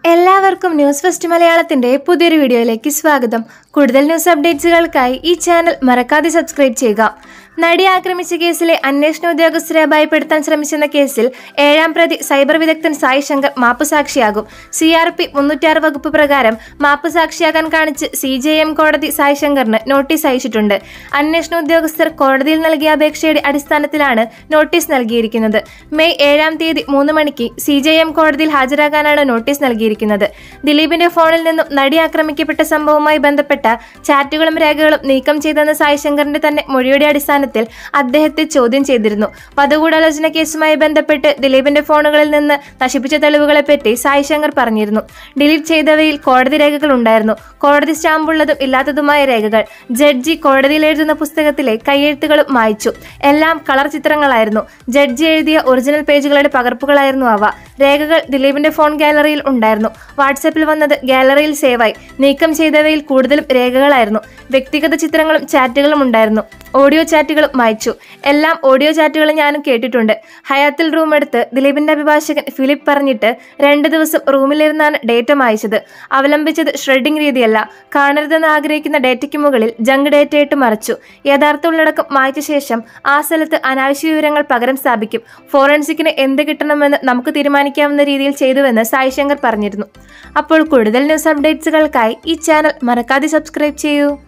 എല്ലാവർക്കും news first മലയാളത്തിന്റെ പുതിയൊരു വീഡിയോയിലേക്ക് സ്വാഗതം കൂടുതൽ ന്യൂസ് അപ്ഡേറ്റ്സുകൾക്കായി ഈ ചാനൽ മറക്കാതെ സബ്സ്ക്രൈബ് ചെയ്യുക നടി ആക്രമിച്ച കേസിലെ അന്വേഷണ ഉദ്യോഗസ്ഥരെ ഭയപ്പെടുത്താൻ ശ്രമിച്ചെന്ന കേസിൽ ഏഴാം പ്രതി സൈബർ വിദഗ്ധൻ സായി ശങ്കർ മാപ്പുസാക്ഷിയാകും സി ആർ പി മുന്നൂറ്റാറ് വകുപ്പ് പ്രകാരം മാപ്പുസാക്ഷിയാകാൻ കാണിച്ച് സി ജെ എം കോടതി സായി ശങ്കറിന് നോട്ടീസ് അയച്ചിട്ടുണ്ട് അന്വേഷണ ഉദ്യോഗസ്ഥർ കോടതിയിൽ നൽകിയ അപേക്ഷയുടെ അടിസ്ഥാനത്തിലാണ് നോട്ടീസ് നൽകിയിരിക്കുന്നത് മെയ് ഏഴാം തീയതി മൂന്ന് മണിക്ക് സി ജെ എം കോടതിയിൽ ഹാജരാകാനാണ് നോട്ടീസ് നൽകിയിരിക്കുന്നത് ദിലീപിന്റെ ഫോണിൽ നിന്നും നടി ആക്രമിക്കപ്പെട്ട സംഭവവുമായി ബന്ധപ്പെട്ട ചാറ്റുകളും രേഖകളും നീക്കം ചെയ്തെന്ന സായി ശങ്കറിന്റെ തന്നെ മൊഴിയുടെ അടിസ്ഥാനത്തിൽ അദ്ദേഹത്തെ ചോദ്യം ചെയ്തിരുന്നു വധഗൂഢാലോചന കേസുമായി ബന്ധപ്പെട്ട് ദിലീപിന്റെ ഫോണുകളിൽ നിന്ന് നശിപ്പിച്ച തെളിവുകളെപ്പറ്റി സായി ശങ്കർ പറഞ്ഞിരുന്നു ഡിലീറ്റ് ചെയ്തവയിൽ കോടതി രേഖകൾ ഉണ്ടായിരുന്നു കോടതി സ്റ്റാമ്പുള്ളതും ഇല്ലാത്തതുമായ രേഖകൾ ജഡ്ജി കോടതിയിൽ എഴുതുന്ന പുസ്തകത്തിലെ കയ്യെഴുത്തുകളും മായ്ച്ചു എല്ലാം കളർ ചിത്രങ്ങളായിരുന്നു ജഡ്ജി എഴുതിയ ഒറിജിനൽ പേജുകളുടെ പകർപ്പുകളായിരുന്നു അവ രേഖകൾ ദിലീപിന്റെ ഫോൺ ഗാലറിയിൽ ഉണ്ടായിരുന്നു വാട്സാപ്പിൽ വന്നത് ഗാലറിയിൽ സേവായി നീക്കം ചെയ്തവയിൽ കൂടുതലും രേഖകളായിരുന്നു വ്യക്തിഗത ചിത്രങ്ങളും ചാറ്റുകളും ഉണ്ടായിരുന്നു ഓഡിയോ ചാറ്റുകളും മായ്ച്ചു എല്ലാം ഓഡിയോ ചാറ്റുകൾ ഞാനും കേട്ടിട്ടുണ്ട് ഹയാത്തിൽ റൂം എടുത്ത് ദിലീപിന്റെ അഭിഭാഷകൻ ഫിലിപ്പ് പറഞ്ഞിട്ട് രണ്ട് ദിവസം റൂമിലിരുന്നാണ് ഡേറ്റ മായ്ച്ചത് അവലംബിച്ചത് ഷ്രെഡിംഗ് രീതിയല്ല കാണരുതെന്ന് ആഗ്രഹിക്കുന്ന ഡേറ്റയ്ക്ക് മുകളിൽ ജങ്ക് ഡേറ്റയിട്ട് മറച്ചു യഥാർത്ഥ ഉള്ളടക്കം മായ്ച്ച ശേഷം ആ സ്ഥലത്ത് അനാവശ്യ വിവരങ്ങൾ പകരം സ്ഥാപിക്കും ഫോറൻസിക്കിന് എന്ത് കിട്ടണമെന്ന് നമുക്ക് തീരുമാനിക്കാവുന്ന രീതിയിൽ ചെയ്തുവെന്ന് സായി ശങ്കർ പറഞ്ഞിരുന്നു അപ്പോൾ കൂടുതൽ ന്യൂസ് അപ്ഡേറ്റ്സുകൾക്കായി ഈ ചാനൽ മറക്കാതെ സബ്സ്ക്രൈബ് ചെയ്യൂ